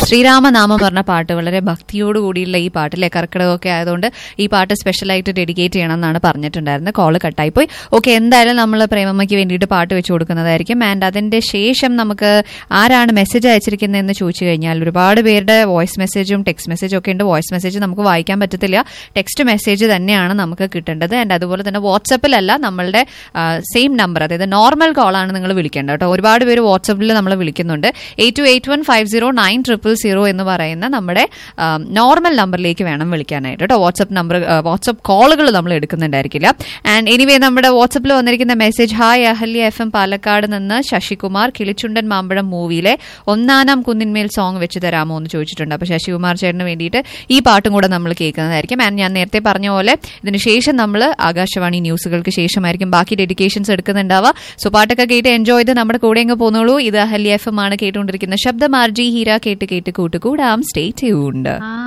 ശ്രീരാമനാമം പറഞ്ഞ പാട്ട് വളരെ ഭക്തിയോട് കൂടിയുള്ള ഈ പാട്ടിലെ കർക്കിടകമൊക്കെ ആയതുകൊണ്ട് ഈ പാട്ട് സ്പെഷ്യലായിട്ട് ഡെഡിക്കേറ്റ് ചെയ്യണം എന്നാണ് പറഞ്ഞിട്ടുണ്ടായിരുന്നത് കോള് കട്ടായി പോയി ഓക്കെ എന്തായാലും നമ്മൾ പ്രേമമ്മയ്ക്ക് വേണ്ടിയിട്ട് പാട്ട് വെച്ച് കൊടുക്കുന്നതായിരിക്കും ആൻഡ് അതിന്റെ ശേഷം നമുക്ക് ആരാണ് മെസ്സേജ് അയച്ചിരിക്കുന്നതെന്ന് ചോദിച്ചു കഴിഞ്ഞാൽ ഒരുപാട് പേരുടെ വോയിസ് മെസ്സേജും ടെക്സ്റ്റ് മെസ്സേജും ഒക്കെ ഉണ്ട് വോയിസ് മെസ്സേജ് നമുക്ക് വായിക്കാൻ പറ്റത്തില്ല ടെക്സ്റ്റ് മെസ്സേജ് തന്നെയാണ് നമുക്ക് കിട്ടേണ്ടത് ആൻഡ് അതുപോലെ തന്നെ വാട്സപ്പിലല്ല നമ്മളുടെ സെയിം നമ്പർ അതായത് നോർമൽ കോളാണ് നിങ്ങൾ വിളിക്കേണ്ടത് കേട്ടോ ഒരുപാട് പേര് വാട്സപ്പിൽ നമ്മൾ വിളിക്കുന്നുണ്ട് eight two eight one five zero nine triple zero എന്ന് പറയുന്ന നമ്മുടെ നോർമൽ നമ്പറിലേക്ക് വേണം വിളിക്കാനായിട്ട് കേട്ടോ വാട്സപ്പ് നമ്പർ വാട്സപ്പ് കോളുകൾ നമ്മൾ എടുക്കുന്നുണ്ടായിരിക്കില്ല ആൻഡ് എനിവേ നമ്മുടെ വാട്സപ്പിൽ വന്നിരിക്കുന്ന message hi Ahalya F M Palakkad നിന്ന് ശശികുമാർ കിളിച്ചുണ്ടൻ മാമ്പഴം മൂവിയിലെ ഒന്നാനാം കുന്നിന്മേൽ സോങ് വെച്ച് തരാമോ എന്ന് ചോദിച്ചിട്ടുണ്ട് അപ്പോൾ ശശികുമാർ ചേട്ടന് വേണ്ടിയിട്ട് ഈ പാട്ടും കൂടെ നമ്മൾ കേൾക്കുന്നതായിരിക്കും ആൻഡ് ഞാൻ നേരത്തെ പറഞ്ഞ പോലെ ഇതിന് ശേഷം നമ്മൾ ആകാശവാണി ന്യൂസുകൾക്ക് ശേഷമായിരിക്കും ബാക്കി ഡെഡിക്കേഷൻസ് എടുക്കുന്നുണ്ടാവുക സോ പാട്ടൊക്കെ കേട്ട് എൻജോയ് ചെയ്ത് നമ്മുടെ കൂടെ അങ്ങ് പോന്നോളൂ ഇത് അഹല്യ എഫ് എം ആണ് കേട്ടുകൊണ്ടിരിക്കുന്ന ശബ്ദം ആർ ജി ഹീര കേട്ട് കേട്ട് കൂട്ടുകൂടാം സ്റ്റേ ട്യൂൺഡ് ആ